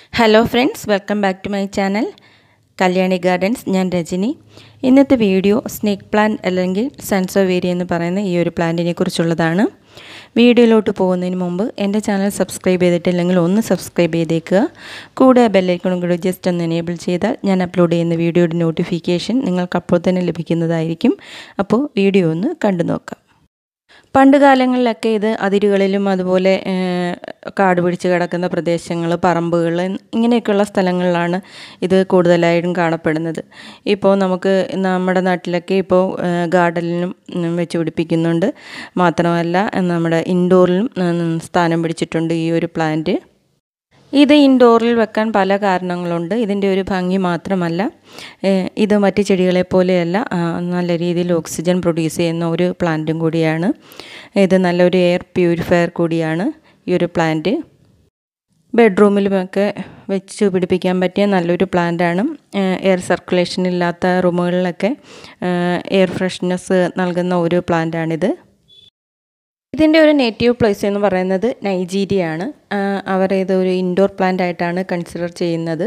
hello friends welcome back to my channel Kalyani Gardens ഞാൻ രജനി ഇന്നത്തെ video snake plant അല്ലെങ്കിൽ സൺസോവേരി എന്ന് പറയുന്ന ഈ ഒരു പ്ലാന്റിനെ കുറിച്ചുള്ളതാണ് വീഡിയോയിലോട്ട് പോകുന്നതിന് മുമ്പ് എൻ്റെ ചാനൽ സബ്സ്ക്രൈബ് ചെയ്തിട്ടില്ലെങ്കിൽ ഒന്ന് സബ്സ്ക്രൈബ് ചെയ്തേക്കുക കൂടെ ബെല്ലൈക്കണും കൂടി ജസ്റ്റ് ഒന്ന് എനേബിൾ ചെയ്താൽ ഞാൻ അപ്ലോഡ് ചെയ്യുന്ന വീഡിയോയുടെ നോട്ടിഫിക്കേഷൻ നിങ്ങൾക്ക് അപ്പോൾ തന്നെ ലഭിക്കുന്നതായിരിക്കും അപ്പോൾ വീഡിയോ ഒന്ന് കണ്ടു നോക്കാം പണ്ട് കാലങ്ങളിലൊക്കെ ഇത് അതിരുകളിലും അതുപോലെ കാട് പിടിച്ച് കിടക്കുന്ന പ്രദേശങ്ങൾ പറമ്പുകൾ ഇങ്ങനെയൊക്കെയുള്ള സ്ഥലങ്ങളിലാണ് ഇത് കൂടുതലായിട്ടും കാണപ്പെടുന്നത് ഇപ്പോൾ നമുക്ക് നമ്മുടെ നാട്ടിലൊക്കെ ഇപ്പോൾ ഗാർഡനിലും വെച്ച് പിടിപ്പിക്കുന്നുണ്ട് മാത്രമല്ല നമ്മുടെ ഇൻഡോറിലും സ്ഥാനം പിടിച്ചിട്ടുണ്ട് ഈ ഒരു പ്ലാന്റ് ഇത് ഇൻഡോറിൽ വെക്കാൻ പല കാരണങ്ങളുണ്ട് ഇതിൻ്റെ ഒരു ഭംഗി മാത്രമല്ല ഇത് മറ്റ് ചെടികളെ പോലെയല്ല നല്ല രീതിയിൽ ഓക്സിജൻ പ്രൊഡ്യൂസ് ചെയ്യുന്ന ഒരു പ്ലാന്റും കൂടിയാണ് ഇത് നല്ലൊരു എയർ പ്യൂരിഫയർ കൂടിയാണ് ഈ ഒരു പ്ലാന്റ് ബെഡ്റൂമിലുമൊക്കെ വെച്ച് പിടിപ്പിക്കാൻ പറ്റിയ നല്ലൊരു പ്ലാന്റാണ് എയർ സർക്കുലേഷൻ ഇല്ലാത്ത റൂമുകളിലൊക്കെ എയർ ഫ്രഷ്നെസ് നൽകുന്ന ഒരു പ്ലാന്റാണിത് ഇതിൻ്റെ ഒരു നേറ്റീവ് പ്ലേസ് എന്ന് പറയുന്നത് നൈജീരിയ ആണ് അവർ ഇത് ഒരു ഇൻഡോർ പ്ലാന്റ് ആയിട്ടാണ് കൺസിഡർ ചെയ്യുന്നത്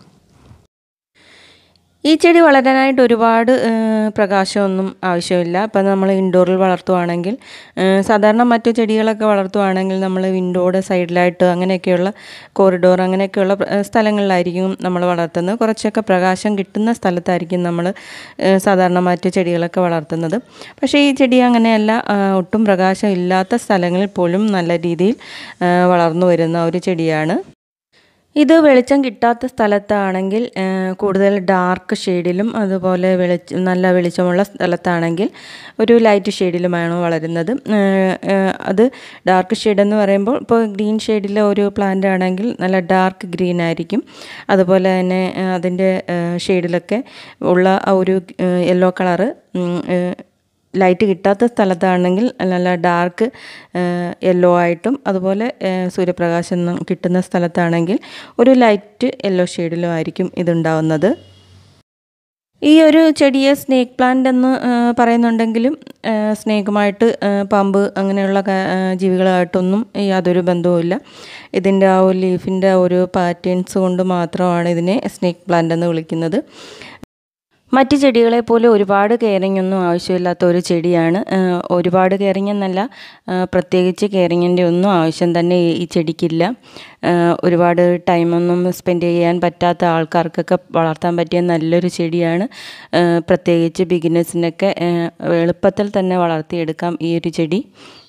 ഈ ചെടി വളരാനായിട്ട് ഒരുപാട് പ്രകാശമൊന്നും ആവശ്യമില്ല ഇപ്പം നമ്മൾ ഇൻഡോറിൽ വളർത്തുവാണെങ്കിൽ സാധാരണ മറ്റു ചെടികളൊക്കെ വളർത്തുവാണെങ്കിൽ നമ്മൾ വിൻഡോയുടെ സൈഡിലായിട്ട് അങ്ങനെയൊക്കെയുള്ള കോറിഡോർ അങ്ങനെയൊക്കെയുള്ള സ്ഥലങ്ങളിലായിരിക്കും നമ്മൾ വളർത്തുന്നത് കുറച്ചൊക്കെ പ്രകാശം കിട്ടുന്ന സ്ഥലത്തായിരിക്കും നമ്മൾ സാധാരണ മറ്റു ചെടികളൊക്കെ വളർത്തുന്നത് പക്ഷേ ഈ ചെടി അങ്ങനെയല്ല ഒട്ടും പ്രകാശം ഇല്ലാത്ത സ്ഥലങ്ങളിൽ പോലും നല്ല രീതിയിൽ വളർന്നു വരുന്ന ഒരു ചെടിയാണ് ഇത് വെളിച്ചം കിട്ടാത്ത സ്ഥലത്താണെങ്കിൽ കൂടുതൽ ഡാർക്ക് ഷെയ്ഡിലും അതുപോലെ വെളിച്ച നല്ല വെളിച്ചമുള്ള സ്ഥലത്താണെങ്കിൽ ഒരു ലൈറ്റ് ഷെയ്ഡിലുമാണ് വളരുന്നത് അത് ഡാർക്ക് ഷെയ്ഡ് എന്ന് പറയുമ്പോൾ ഇപ്പോൾ ഗ്രീൻ ഷെയ്ഡിലെ ഒരു പ്ലാന്റ് ആണെങ്കിൽ നല്ല ഡാർക്ക് ഗ്രീൻ ആയിരിക്കും അതുപോലെ തന്നെ അതിൻ്റെ ഷെയ്ഡിലൊക്കെ ഉള്ള ആ ഒരു യെല്ലോ കളറ് ലൈറ്റ് കിട്ടാത്ത സ്ഥലത്താണെങ്കിൽ നല്ല ഡാർക്ക് യെല്ലോ ആയിട്ടും അതുപോലെ സൂര്യപ്രകാശം കിട്ടുന്ന സ്ഥലത്താണെങ്കിൽ ഒരു ലൈറ്റ് യെല്ലോ ഷെയ്ഡിലും ആയിരിക്കും ഇതുണ്ടാവുന്നത് ഈ ഒരു ചെടിയെ സ്നേക്ക് പ്ലാന്റ് എന്ന് പറയുന്നുണ്ടെങ്കിലും സ്നേക്കുമായിട്ട് പാമ്പ് അങ്ങനെയുള്ള ജീവികളായിട്ടൊന്നും യാതൊരു ബന്ധവുമില്ല ഇതിൻ്റെ ആ ഒരു ലീഫിൻ്റെ ഒരു പാറ്റേൺസ് കൊണ്ട് മാത്രമാണ് ഇതിനെ സ്നേക്ക് പ്ലാന്റ് എന്ന് വിളിക്കുന്നത് മറ്റ് ചെടികളെ പോലെ ഒരുപാട് കെയറിങ് ഒന്നും ആവശ്യമില്ലാത്ത ഒരു ചെടിയാണ് ഒരുപാട് കെയറിങ് എന്നല്ല പ്രത്യേകിച്ച് കെയറിങ്ങിൻ്റെ ഒന്നും ആവശ്യം തന്നെ ഈ ചെടിക്കില്ല ഒരുപാട് ടൈമൊന്നും സ്പെൻഡ് ചെയ്യാൻ പറ്റാത്ത ആൾക്കാർക്കൊക്കെ വളർത്താൻ പറ്റിയ നല്ലൊരു ചെടിയാണ് പ്രത്യേകിച്ച് ബിഗിനേഴ്സിനൊക്കെ എളുപ്പത്തിൽ തന്നെ വളർത്തിയെടുക്കാം ഈ ഒരു ചെടി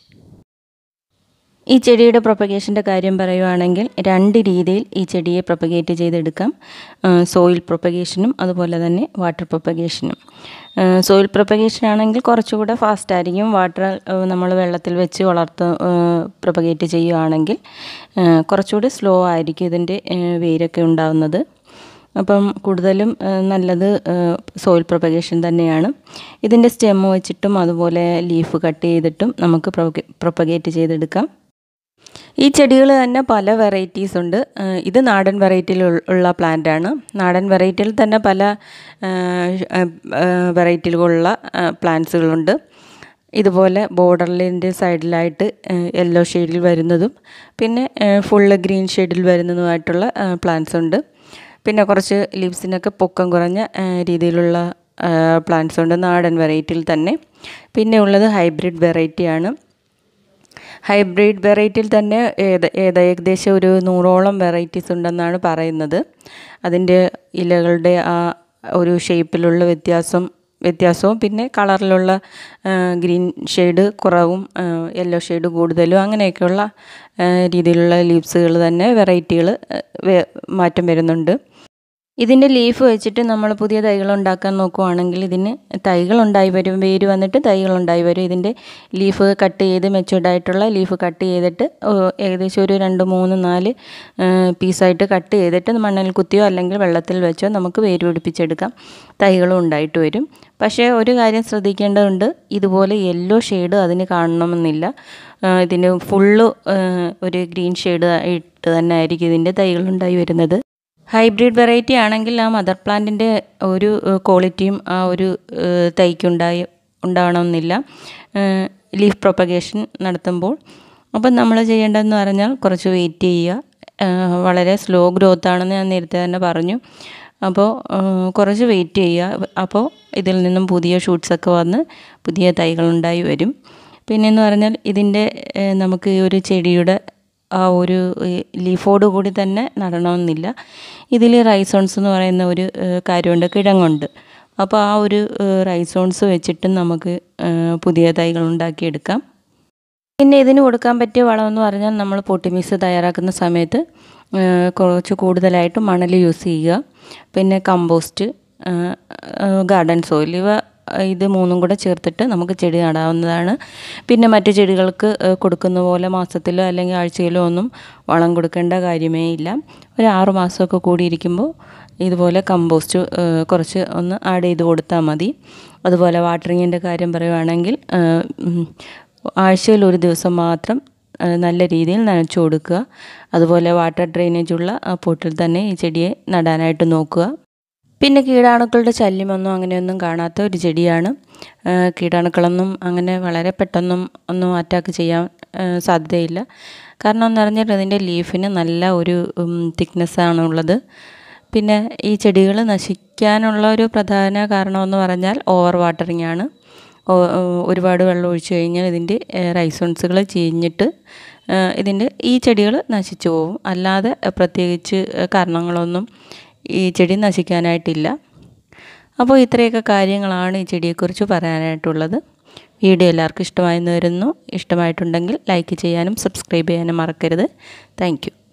ഈ ചെടിയുടെ പ്രൊപ്പഗേഷൻ്റെ കാര്യം പറയുവാണെങ്കിൽ രണ്ട് രീതിയിൽ ഈ ചെടിയെ പ്രൊപ്പഗേറ്റ് ചെയ്തെടുക്കാം സോയിൽ പ്രൊപ്പഗേഷനും അതുപോലെ തന്നെ വാട്ടർ പ്രൊപ്പഗേഷനും സോയിൽ പ്രൊപ്പഗേഷൻ ആണെങ്കിൽ കുറച്ചുകൂടെ ഫാസ്റ്റ് ആയിരിക്കും വാട്ടർ നമ്മൾ വെള്ളത്തിൽ വെച്ച് വളർത്ത് പ്രൊപ്പഗേറ്റ് ചെയ്യുകയാണെങ്കിൽ കുറച്ചുകൂടി സ്ലോ ആയിരിക്കും ഇതിൻ്റെ വേരൊക്കെ ഉണ്ടാവുന്നത് അപ്പം കൂടുതലും നല്ലത് സോയിൽ പ്രൊപ്പഗേഷൻ തന്നെയാണ് ഇതിൻ്റെ സ്റ്റെമ്മ് വെച്ചിട്ടും അതുപോലെ ലീഫ് കട്ട് ചെയ്തിട്ടും നമുക്ക് പ്രൊപ്പഗേറ്റ് ചെയ്തെടുക്കാം ഈ ചെടികൾ തന്നെ പല വെറൈറ്റീസ് ഉണ്ട് ഇത് നാടൻ വെറൈറ്റിയിൽ ഉള്ള പ്ലാന്റ് ആണ് നാടൻ വെറൈറ്റിയിൽ തന്നെ പല വെറൈറ്റിയിലുള്ള പ്ലാന്റ്സുകളുണ്ട് ഇതുപോലെ ബോർഡറിൻ്റെ സൈഡിലായിട്ട് യെല്ലോ ഷെയ്ഡിൽ വരുന്നതും പിന്നെ ഫുള്ള് ഗ്രീൻ ഷെയ്ഡിൽ വരുന്നതുമായിട്ടുള്ള പ്ലാന്റ്സ് ഉണ്ട് പിന്നെ കുറച്ച് ലീവ്സിനൊക്കെ പൊക്കം കുറഞ്ഞ രീതിയിലുള്ള പ്ലാന്റ്സ് ഉണ്ട് നാടൻ വെറൈറ്റിയിൽ തന്നെ പിന്നെ ഉള്ളത് ഹൈബ്രിഡ് വെറൈറ്റിയാണ് ഹൈബ്രിഡ് വെറൈറ്റിയിൽ തന്നെ ഏത് ഏത് ഏകദേശം ഒരു നൂറോളം വെറൈറ്റീസ് ഉണ്ടെന്നാണ് പറയുന്നത് അതിൻ്റെ ഇലകളുടെ ആ ഒരു ഷേപ്പിലുള്ള വ്യത്യാസം വ്യത്യാസവും പിന്നെ കളറിലുള്ള ഗ്രീൻ ഷെയ്ഡ് കുറവും യെല്ലോ ഷെയ്ഡ് കൂടുതലും അങ്ങനെയൊക്കെയുള്ള രീതിയിലുള്ള ലീവ്സുകൾ തന്നെ വെറൈറ്റികൾ മാറ്റം വരുന്നുണ്ട് ഇതിൻ്റെ ലീഫ് വെച്ചിട്ട് നമ്മൾ പുതിയ തൈകൾ ഉണ്ടാക്കാൻ നോക്കുവാണെങ്കിൽ ഇതിന് തൈകൾ ഉണ്ടായി വരും വേര് വന്നിട്ട് തൈകൾ ഉണ്ടായി വരും ഇതിൻ്റെ ലീഫ് കട്ട് ചെയ്ത് മെച്ചുവർഡായിട്ടുള്ള ലീഫ് കട്ട് ചെയ്തിട്ട് ഏകദേശം ഒരു രണ്ട് മൂന്ന് നാല് പീസായിട്ട് കട്ട് ചെയ്തിട്ട് മണ്ണിൽ കുത്തിയോ അല്ലെങ്കിൽ വെള്ളത്തിൽ വെച്ചോ നമുക്ക് വേര് പിടിപ്പിച്ചെടുക്കാം തൈകളും ഉണ്ടായിട്ട് വരും പക്ഷേ ഒരു കാര്യം ശ്രദ്ധിക്കേണ്ടതുണ്ട് ഇതുപോലെ യെല്ലോ ഷെയ്ഡ് അതിന് കാണണമെന്നില്ല ഇതിന് ഫുള്ള് ഒരു ഗ്രീൻ ഷെയ്ഡ് ഇട്ട് തന്നെ ആയിരിക്കും ഇതിൻ്റെ തൈകൾ ഉണ്ടായി വരുന്നത് ഹൈബ്രിഡ് വെറൈറ്റി ആണെങ്കിൽ ആ മദർ പ്ലാന്റിൻ്റെ ഒരു ക്വാളിറ്റിയും ആ ഒരു തൈക്കുണ്ടായി ഉണ്ടാവണമെന്നില്ല ലീഫ് പ്രൊപ്പഗേഷൻ നടത്തുമ്പോൾ അപ്പം നമ്മൾ ചെയ്യേണ്ടതെന്ന് പറഞ്ഞാൽ കുറച്ച് വെയിറ്റ് ചെയ്യുക വളരെ സ്ലോ ഗ്രോത്ത് ആണെന്ന് ഞാൻ നേരത്തെ തന്നെ പറഞ്ഞു അപ്പോൾ കുറച്ച് വെയിറ്റ് ചെയ്യുക അപ്പോൾ ഇതിൽ നിന്നും പുതിയ ഷൂട്ട്സൊക്കെ വന്ന് പുതിയ തൈകളുണ്ടായി വരും പിന്നെയെന്ന് പറഞ്ഞാൽ ഇതിൻ്റെ നമുക്ക് ഈ ഒരു ചെടിയുടെ ആ ഒരു ലീഫോട് കൂടി തന്നെ നടണമെന്നില്ല ഇതിൽ റൈസോൺസ് എന്ന് പറയുന്ന ഒരു കാര്യമുണ്ട് കിഴങ്ങുണ്ട് അപ്പോൾ ആ ഒരു റൈസോൺസ് വെച്ചിട്ടും നമുക്ക് പുതിയ തൈകൾ ഉണ്ടാക്കിയെടുക്കാം പിന്നെ ഇതിന് കൊടുക്കാൻ പറ്റിയ വളമെന്ന് പറഞ്ഞാൽ നമ്മൾ പൊട്ടി മിക്സ് തയ്യാറാക്കുന്ന സമയത്ത് കുറച്ച് കൂടുതലായിട്ട് മണൽ യൂസ് ചെയ്യുക പിന്നെ കമ്പോസ്റ്റ് ഗാർഡൻ സോയിൽ ഇവ ഇത് മൂന്നും കൂടെ ചേർത്തിട്ട് നമുക്ക് ചെടി നടാവുന്നതാണ് പിന്നെ മറ്റു ചെടികൾക്ക് കൊടുക്കുന്ന പോലെ മാസത്തിലോ അല്ലെങ്കിൽ ആഴ്ചയിലോ ഒന്നും വളം കൊടുക്കേണ്ട കാര്യമേ ഇല്ല ഒരു ആറു മാസമൊക്കെ കൂടിയിരിക്കുമ്പോൾ ഇതുപോലെ കമ്പോസ്റ്റ് കുറച്ച് ഒന്ന് ആഡ് ചെയ്ത് കൊടുത്താൽ മതി അതുപോലെ വാട്ടറിങ്ങിൻ്റെ കാര്യം പറയുവാണെങ്കിൽ ആഴ്ചയിൽ ഒരു ദിവസം മാത്രം നല്ല രീതിയിൽ നനച്ചു കൊടുക്കുക അതുപോലെ വാട്ടർ ഡ്രെയിനേജ് ഉള്ള പോട്ടിൽ തന്നെ ഈ ചെടിയെ നടാനായിട്ട് നോക്കുക പിന്നെ കീടാണുക്കളുടെ ശല്യമൊന്നും അങ്ങനെയൊന്നും കാണാത്ത ഒരു ചെടിയാണ് കീടാണുക്കളൊന്നും അങ്ങനെ വളരെ പെട്ടെന്നും ഒന്നും അറ്റാക്ക് ചെയ്യാൻ സാധ്യതയില്ല കാരണം എന്ന് പറഞ്ഞാൽ അതിൻ്റെ ലീഫിന് നല്ല ഒരു തിക്നെസ്സാണ് ഉള്ളത് പിന്നെ ഈ ചെടികൾ നശിക്കാനുള്ള ഒരു പ്രധാന കാരണമെന്ന് പറഞ്ഞാൽ ഓവർ വാട്ടറിങ് ആണ് ഒരുപാട് വെള്ളം ഒഴിച്ചു കഴിഞ്ഞാൽ ഇതിൻ്റെ റൈസോൺസുകൾ ചീഞ്ഞിട്ട് ഇതിൻ്റെ ഈ ചെടികൾ നശിച്ചു പോകും അല്ലാതെ പ്രത്യേകിച്ച് കാരണങ്ങളൊന്നും ഈ ചെടി നശിക്കാനായിട്ടില്ല അപ്പോൾ ഇത്രയൊക്കെ കാര്യങ്ങളാണ് ഈ ചെടിയെക്കുറിച്ച് പറയാനായിട്ടുള്ളത് വീഡിയോ എല്ലാവർക്കും ഇഷ്ടമായെന്ന് വരുന്നു ഇഷ്ടമായിട്ടുണ്ടെങ്കിൽ ലൈക്ക് ചെയ്യാനും സബ്സ്ക്രൈബ് ചെയ്യാനും മറക്കരുത് താങ്ക്